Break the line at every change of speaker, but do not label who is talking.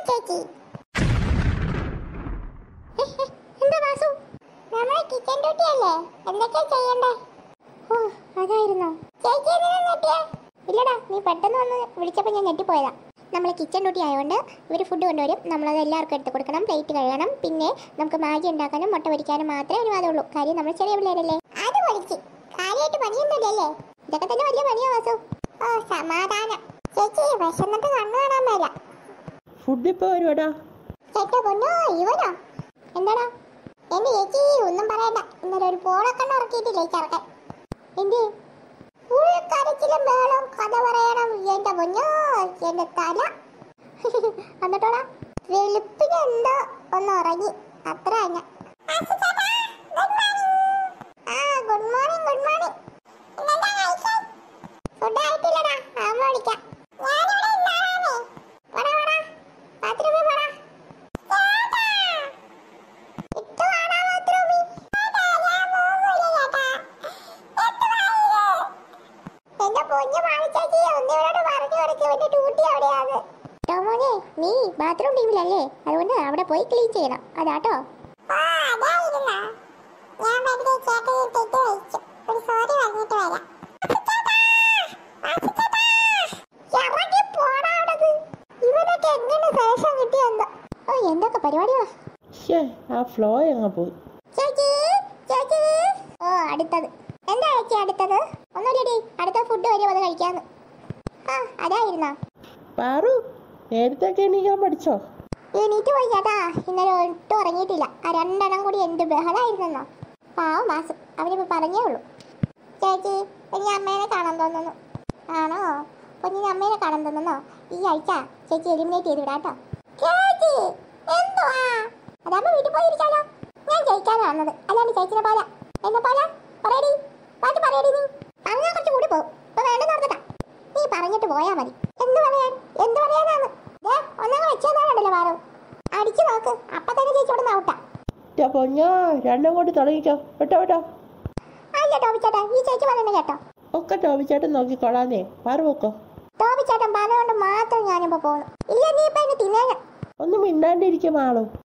ചേച്ചി എന്താ വാസു നമ്മളെ കിച്ചൺ ഡ്യൂട്ടി അല്ലേ എന്തൊക്കെയാ ചെയ്യണ്ടേ ഓ അതായിരുന്നോ ചേച്ചി എന്തിനാ ഞെട്ടിയേ? ഇല്ലടാ നീ പെട്ടെന്ന് വന്ന് വിളിച്ചപ്പോൾ ഞാൻ ഞെട്ടിപ്പോയതാ നമ്മൾ കിച്ചൺ ഡ്യൂട്ടി ആയതുകൊണ്ട് ഇവർ ഫുഡ് കൊണ്ടുവരും നമ്മളത് എല്ലാവർക്കും എടുത്ത് കൊടുക്കണം പ്ലേറ്റ് കഴുകണം പിന്നെ നമുക്ക് മാഗി ഉണ്ടാക്കാനും മുട്ട പൊരിക്കാനും മാത്രമേ അനുവാദമുള്ളൂ കാര്യം നമ്മൾ ചെറിയ പിള്ളേരല്ലേ അത് പൊളിച്ച് കാര്യമായിട്ട് പണിയൊന്നുമില്ലല്ലേ ഇതൊക്കെ തന്നെ വലിയ പണിയാ വാസു ഓ സമാധാനം ചേച്ചി വിശന്നിട്ട് കണ്ണു കാണാൻ മേല
ഫുഡ് ഇപ്പോൾ വരുവാടാ
ചേട്ടാ പൊന്നോ ഇവനോ എന്താടാ എന്റെ ചേച്ചി ഒന്നും പറയണ്ട ഇന്നലെ ഒരു പോളക്കണ്ണ ഇറക്കിയിട്ടില്ലേ ചെറുക്കൻ എന്ത് ഫുൾ കരച്ചിലും ബഹളവും കഥ പറയണം എന്റെ പൊന്നോ എന്റെ തല എന്നിട്ടോടാ വെളുപ്പിന് എന്തോ ഒന്ന് ഉറങ്ങി അത്ര തന്നെ ആ good morning good morning food ആയിട്ടില്ലടാ ആവുമ്പോ വിളിക്കാം ഞാനിവിടെ ഇല്ലാതാമേ പോടാ പോടാ ബാത്റൂമിൽ പോടാ ഇട്ട് വാടാ ബാത്റൂമിൽ എന്റെ പൊന്നു മാണിച്ചാച്ചി ഒന്നിവരോട് പറഞ്ഞു കൊടുക്ക് ഇവന്റെ ഡ്യൂട്ടി അവിടെയാണ് ടോമോനെ നീ ബാത്റൂം ടീമിലല്ലേ അതുകൊണ്ട് അവിടെ പോയി ക്ലീൻ ചെയ്യണം അതാട്ടോ ഞാൻ വെറുതെ ചേട്ടനെ തെറ്റ് വഹിച്ചു ഒരു സോറി പറഞ്ഞിട്ട് വരാം ഇറങ്ങി പോടാ അവിടുന്ന്. ഇവനൊക്കെ എങ്ങനെ ശേഷം കിട്ടിയെന്തോ ഓ എന്തൊക്കെ പരിപാടികളാ
ഷേ ആ ഫ്ലോ അങ്ങ് പോയി
ചേച്ചി ചേച്ചി ഓ അടുത്തത് എന്താ ചേച്ചി അടുത്തത് ഒന്നുകൂടി അടുത്ത ഫുഡ് വരുമോ അത് കഴിക്കാന്ന് ആ അതായിരുന്നോ
പാറു നേരത്തെ എണീക്കാൻ പഠിച്ചോ
എണീറ്റ് പോയി ചേട്ടാ ഇന്നലെ ഒട്ടും ഉറങ്ങിയിട്ടില്ല ആ രണ്ടെണ്ണം കൂടി എന്ത് ബഹളായിരുന്നെന്നോ പാവം മാസം അവനിപ്പോ പറഞ്ഞേ ഉള്ളൂ ചേച്ചി കുഞ്ഞി അമ്മേനെ കാണാൻ തോന്നുന്നു ആണോ കുഞ്ഞിന് അമ്മേനെ കാണാൻ തോന്നുന്നോ ഈ ആഴ്ച ചേച്ചി എലിമിനേറ്റ് ചെയ്ത് വിടാട്ടോ ചേച്ചി എന്തുവാ അതാകുമ്പോ വീട്ടിൽ പോയിരിക്കാലോ ഞാൻ ജയിക്കാനാ വന്നത് അല്ലാണ്ട് ചേച്ചിനെ പോലെ എന്നെ പോലെ പറയടി ബാക്കി പറയടി നീ പറഞ്ഞാൽ കുറച്ച് കൂടി പോകും ഇപ്പൊ വേണ്ടെന്ന് പറഞ്ഞിട്ടാ നീ പറഞ്ഞിട്ട് പോയാ മതി എന്ത് പറയാൻ എന്ത് പറയാനാണ് ദേ, ഒന്നങ്ങ് വെച്ചോന്നാണല്ലോ പാറു അടിച്ചു നോക്ക് അപ്പൊ തന്നെ ചേച്ചി ഇവിടെ ഔട്ടാ
ടാ പൊന്നോ രണ്ടും കൂടി തുടങ്ങിക്കോ കേട്ടോ കേട്ടോ
അല്ല ടോബിച്ചേട്ടാ ഈ ചേച്ചി പറയുന്നത് കേട്ടോ
ഒക്കെ ടോപിച്ചേട്ടൻ നോക്കിക്കോളാന്നേ പാറു വെക്കോ
ടോബിച്ചേട്ടൻ പറഞ്ഞുകൊണ്ട് മാത്രം ഞാനിപ്പോ പോകുന്നു ഇല്ല നീ ഇപ്പൊ എന്നെ തിന്നേന
ഒന്ന് മിണ്ടാണ്ടിരിക്കും ആളും